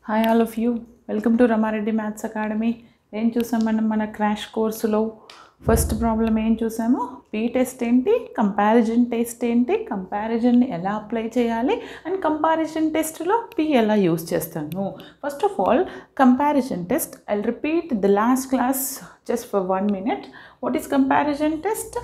hi all of you welcome to Rama Reddy maths academy ఏం చూసాం మనం మన క్రాష్ కోర్సులో ఫస్ట్ ప్రాబ్లం ఏం చూసాము పీ టెస్ట్ ఏంటి కంపారిజన్ టెస్ట్ ఏంటి కంపారిజన్ని ఎలా అప్లై చేయాలి అండ్ కంపారిజన్ టెస్ట్లో పీ ఎలా యూస్ చేస్తాను first of all comparison test I repeat the last class just for one minute what is comparison test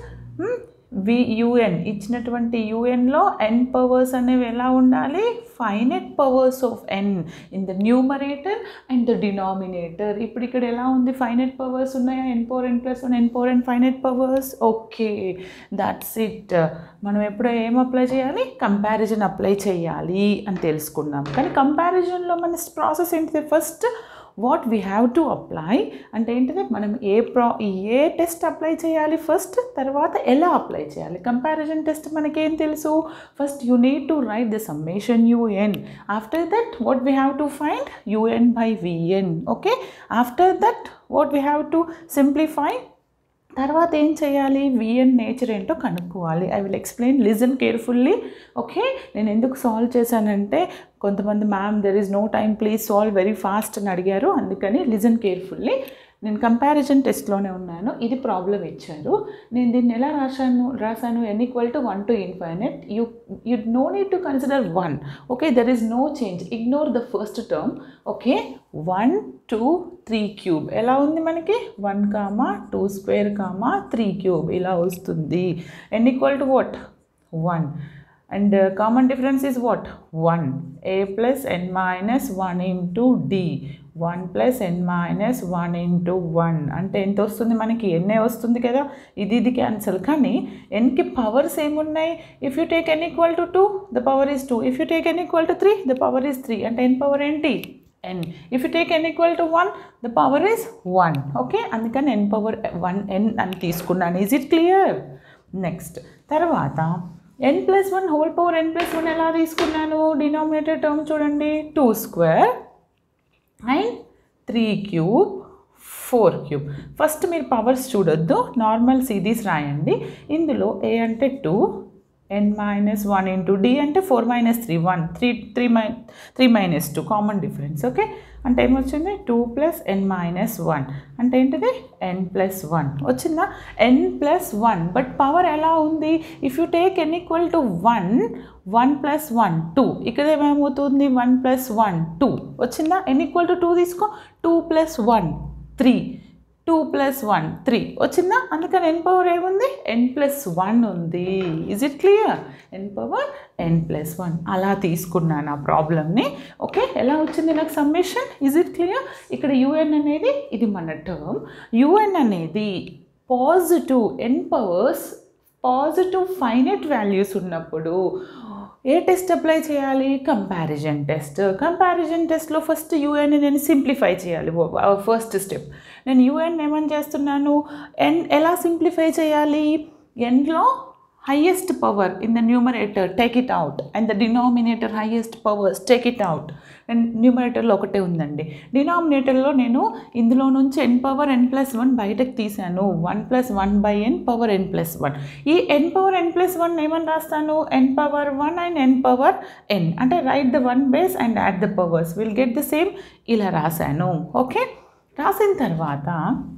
we U N ఇచ్చినటువంటి యుఎన్లో ఎన్ పవర్స్ అనేవి ఎలా ఉండాలి finite powers of N in the numerator and the denominator ఇప్పుడు ఇక్కడ ఎలా ఉంది finite powers ఉన్నాయా N power N plus one N power N finite powers okay that's it మనం ఎప్పుడు ఏం అప్లై చేయాలి కంపారిజన్ అప్లై చేయాలి అని తెలుసుకున్నాం కానీ కంపారిజన్లో మన ప్రాసెస్ ఏంటిది first what we have to apply అంటే ఏంటిది మనం ఏ ప్రా ఏ టెస్ట్ అప్లై చేయాలి ఫస్ట్ తర్వాత ఎలా అప్లై చేయాలి కంపారిజన్ టెస్ట్ మనకేం తెలుసు first you need to write the summation U N after that what we have to find U N by V N okay after that what we have to simplify తర్వాత ఏం చేయాలి V N nature ఏంటో కనుక్కోవాలి I will explain listen carefully okay నేను ఎందుకు solve చేశానంటే కొంతమంది ma'am there is no time please solve very fast అని అడిగారు అందుకని లిజన్ కేర్ఫుల్లీ నేను కంపారిజన్ టెస్ట్లోనే ఉన్నాను ఇది ప్రాబ్లం ఇచ్చారు నేను దీన్ని ఎలా రాశాను రాశాను N equal to one to infinite you you know need to consider one okay there is no change ignore the first term okay one two three cube ఎలా ఉంది మనకి one comma two square comma three cube ఇలా వస్తుంది N equal to what one and common difference is what one A plus N minus one into D one plus N minus one into one అంటే ఎంత వస్తుంది మనకి ఎన్ఏ వస్తుంది కదా ఇది ఇది క్యాన్సల్ కానీ ఎన్కి పవర్స్ ఏమున్నాయి if you take n equal to two the power is two if you take n equal to three the power is three అంటే ఎన్ పవర్ ఏంటి n if you take n equal to one the power is one okay అందుకని n power one ఎన్ అని తీసుకున్నాను is it clear next తర్వాత n plus one whole power ఎన్ plus one ఎలా తీసుకున్నాను denominator term చూడండి two square and three cube four cube first మీరు powers చూడొద్దు normal series రాయండి ఇందులో ఏ అంటే two n minus one into d అంటే four minus three one three three మై three minus two common difference okay అంటే ఏమొచ్చింది టూ ప్లస్ ఎన్ minus one అంటే ఏంటిది ఎన్ ప్లస్ వన్ వచ్చిందా n plus one but power ఎలా ఉంది if you take n equal to one one plus one two ఇక్కడ ఏమేమవుతుంది వన్ ప్లస్ వన్ టూ వచ్చిందా ఎన్ ఈక్వల్ టు టూ తీసుకో two plus one three two plus one three వచ్చిందా అందుకని n power ఏముంది n plus one ఉంది is it clear n power N plus one అలా తీసుకున్నాను ఆ ప్రాబ్లమ్ని ఓకే ఎలా వచ్చింది నాకు సమ్మేషన్ ఇజ్ ఇట్ క్లియర్ ఇక్కడ యుఎన్ అనేది ఇది మన టర్మ్ యుఎన్ అనేది positive n powers positive finite values ఉన్నప్పుడు ఏ టెస్ట్ అప్లై చేయాలి కంపారిజన్ టెస్ట్ కంపారిజన్ టెస్ట్లో ఫస్ట్ యూఎన్ నేను సింప్లిఫై చేయాలి ఫస్ట్ స్టెప్ నేను యూఎన్ ఏమని చేస్తున్నాను ఎన్ ఎలా సింప్లిఫై చేయాలి ఎన్లో highest power in the numerator take it out and the denominator highest powers take it out and న్యూమరేటర్లో ఒకటే ఉందండి డినామినేటర్లో నేను ఇందులో నుంచి ఎన్ పవర్ ఎన్ ప్లస్ వన్ బయటకు తీసాను one plus one by n power N plus one ఈ ఎన్ పవర్ ఎన్ ప్లస్ వన్ ఏమని రాస్తాను n power one and n power n అంటే write the one base and add the powers will get the same ఇలా రాశాను okay రాసిన తర్వాత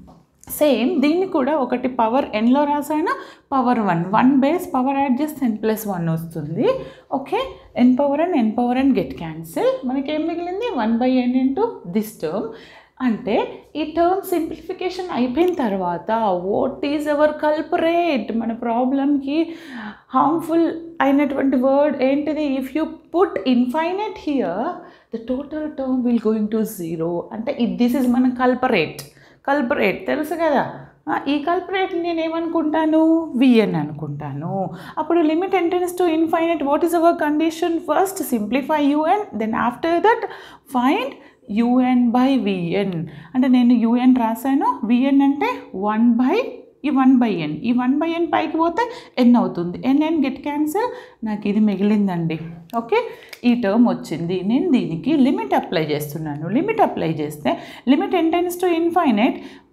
same దీన్ని కూడా ఒకటి పవర్ ఎన్లో రాసాను power one one base power add చేస్తే ఎన్ ప్లస్ వన్ వస్తుంది okay n power n n power n get cancel మనకి ఏం మిగిలింది one by n into this term అంటే ఈ టర్మ్ సింప్లిఫికేషన్ అయిపోయిన తర్వాత వాట్ ఈజ్ అవర్ కల్పరేట్ మన ప్రాబ్లమ్కి హార్మ్ఫుల్ అయినటువంటి వర్డ్ ఏంటిది if you put infinite here the total term will going to zero అంటే దిస్ ఇస్ మన కల్పరేట్ కల్పరేట్ తెలుసు కదా ఈ కల్పరేట్ నేను ఏమనుకుంటాను విఎన్ అనుకుంటాను అప్పుడు limit n tends to infinite what is our condition first simplify u n then after that find u n by v n అంటే నేను యుఎన్ రాశాను విఎన్ అంటే one by e one by n e one by ఎన్ పైకి పోతే ఎన్ అవుతుంది ఎన్ ఎన్ గెట్ క్యాన్సిల్ నాకు ఇది మిగిలిందండి okay ఈ టర్మ్ వచ్చింది నేను దీనికి లిమిట్ అప్లై చేస్తున్నాను లిమిట్ అప్లై చేస్తే limit n tends to infinite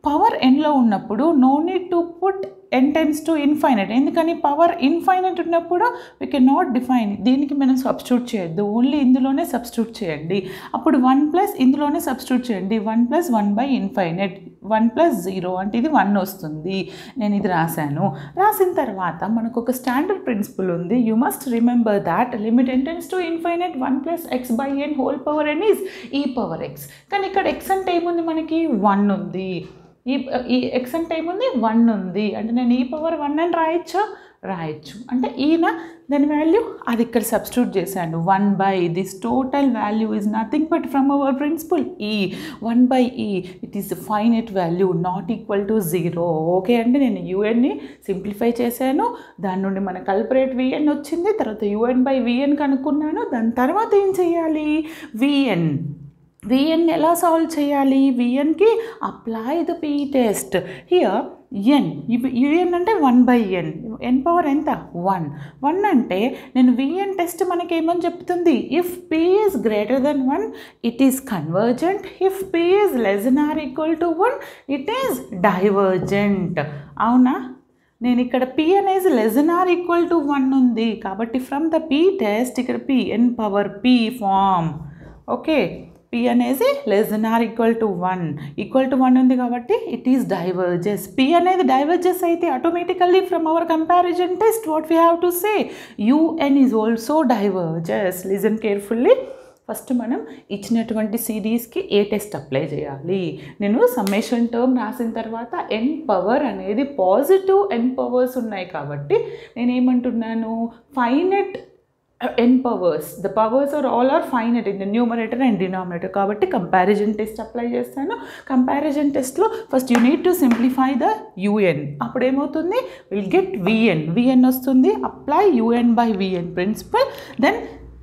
power ఎన్లో ఉన్నప్పుడు no need to put n tends to infinite ఎందుకని పవర్ ఇన్ఫైనైట్ ఉన్నప్పుడు వీ కెన్ నాట్ డిఫైన్ దీనికి మనం సబ్స్టిట్యూట్ చేయొద్దు ఓన్లీ ఇందులోనే సబ్స్టిట్యూట్ చేయండి అప్పుడు వన్ ప్లస్ ఇందులోనే సబ్స్టిట్యూట్ చేయండి one plus one by infinite one plus zero అంటే ఇది వన్ వస్తుంది నేను ఇది రాశాను రాసిన తర్వాత మనకు ఒక స్టాండర్డ్ ప్రిన్సిపల్ ఉంది you must remember that limit n tends to infinite one plus x by n whole power n is e power x కానీ ఇక్కడ ఎక్స్ అంటే ఏముంది మనకి వన్ ఉంది ఈ ఈ ఎక్స్ అంటే ఏముంది వన్ ఉంది అంటే నేను ఈ పవర్ వన్ అని రాయొచ్చా రాయొచ్చు అంటే ఈయన దాని వాల్యూ అది ఇక్కడ సబ్స్టిట్యూట్ చేశాను one by this total value is nothing but from our principle e one by e it is finite value not equal to zero okay అంటే నేను యూఎన్ని సింప్లిఫై చేశాను దాని నుండి మన కల్పరేట్ విఎన్ వచ్చింది తర్వాత యూఎన్ బై విఎన్ కనుక్కున్నాను దాని తర్వాత ఏం చేయాలి విఎన్ విఎన్ ఎలా సాల్వ్ చేయాలి విఎన్కి apply the p test here n u n అంటే one by n n power ఎంత వన్ వన్ అంటే నేను విఎన్ టెస్ట్ మనకి ఏమని చెప్తుంది if p is greater than one it is convergent if p is less than or equal to one it is divergent అవునా నేను ఇక్కడ పి అనేది less than or equal to one ఉంది కాబట్టి ఫ్రమ్ ద పీ టెస్ట్ ఇక్కడ p n power P form okay p అనేది less than or equal to one equal to one ఉంది కాబట్టి ఇట్ ఈస్ డైవర్జెస్ పి అనేది డైవర్జెస్ అయితే automatically from our comparison test what we have to say u n is also diverges listen carefully first మనం ఇచ్చినటువంటి సిరీస్కి ఏ test apply చేయాలి నేను summation term రాసిన తర్వాత ఎన్ పవర్ అనేది పాజిటివ్ ఎన్ పవర్స్ ఉన్నాయి కాబట్టి నేను ఏమంటున్నాను finite n powers the powers are all are finite in the numerator and denominator కాబట్టి కంపారిజన్ టెస్ట్ అప్లై చేస్తాను కంపారిజన్ టెస్ట్లో first you need to simplify the u n అప్పుడు ఏమవుతుంది విల్ గెట్ విఎన్ విఎన్ వస్తుంది apply u n by v n principle then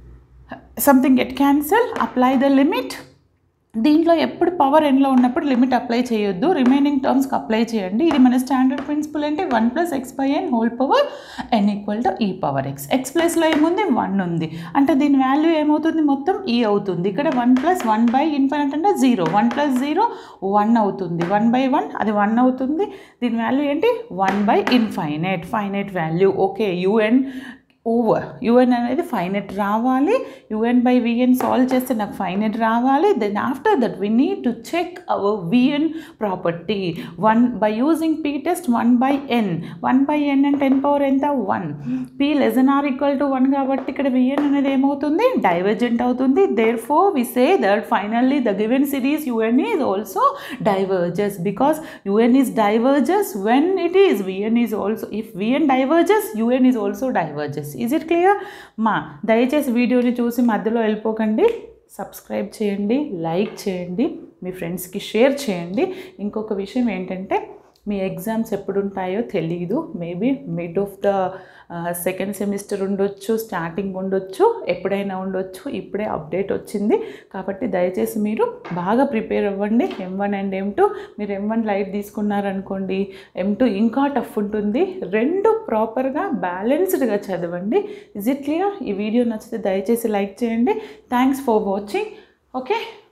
something get cancel apply the limit దీంట్లో ఎప్పుడు power ఎన్లో ఉన్నప్పుడు లిమిట్ అప్లై చేయొద్దు రిమైనింగ్ టర్మ్స్కి అప్లై చేయండి ఇది మన స్టాండర్డ్ ప్రిన్సిపల్ అంటే one plus x by n whole power n equal to e power x x ప్లస్లో ఏముంది వన్ ఉంది అంటే దీని వాల్యూ ఏమవుతుంది మొత్తం ఈ అవుతుంది ఇక్కడ one plus one by infinite అంటే zero one plus zero one అవుతుంది వన్ బై వన్ అది వన్ అవుతుంది దీని వాల్యూ ఏంటి one by infinite finite value okay u n over u n అనేది ఫైనెట్ రావాలి యుఎన్ బై విఎన్ సాల్వ్ చేస్తే నాకు ఫైనెట్ రావాలి then after that we need to check our v n property one by using p test one by n one by n and ten power ఎంత one p less than or equal to one కాబట్టి ఇక్కడ v n అనేది ఏమవుతుంది divergent అవుతుంది therefore we say that finally the given series u n is also diverges because u n is diverges when it is v n is also if v n diverges u n is also diverges is it clear మా దయచేసి వీడియోని చూసి మధ్యలో వెళ్ళిపోకండి subscribe చేయండి like చేయండి మీ ఫ్రెండ్స్కి share చేయండి ఇంకొక విషయం ఏంటంటే మీ ఎగ్జామ్స్ ఎప్పుడు ఉంటాయో తెలియదు maybe mid of the second semester ఉండొచ్చు స్టార్టింగ్ ఉండొచ్చు ఎప్పుడైనా ఉండొచ్చు ఇప్పుడే అప్డేట్ వచ్చింది కాబట్టి దయచేసి మీరు బాగా ప్రిపేర్ అవ్వండి M one and M two మీరు ఎం వన్ లైట్ తీసుకున్నారనుకోండి ఎం టూ ఇంకా టఫ్ ఉంటుంది రెండు ప్రాపర్గా బ్యాలెన్స్డ్గా చదవండి ఇజ్ ఇట్ క్లియర్ ఈ వీడియో నచ్చితే దయచేసి లైక్ చేయండి థ్యాంక్స్ ఫర్ వాచింగ్ ఓకే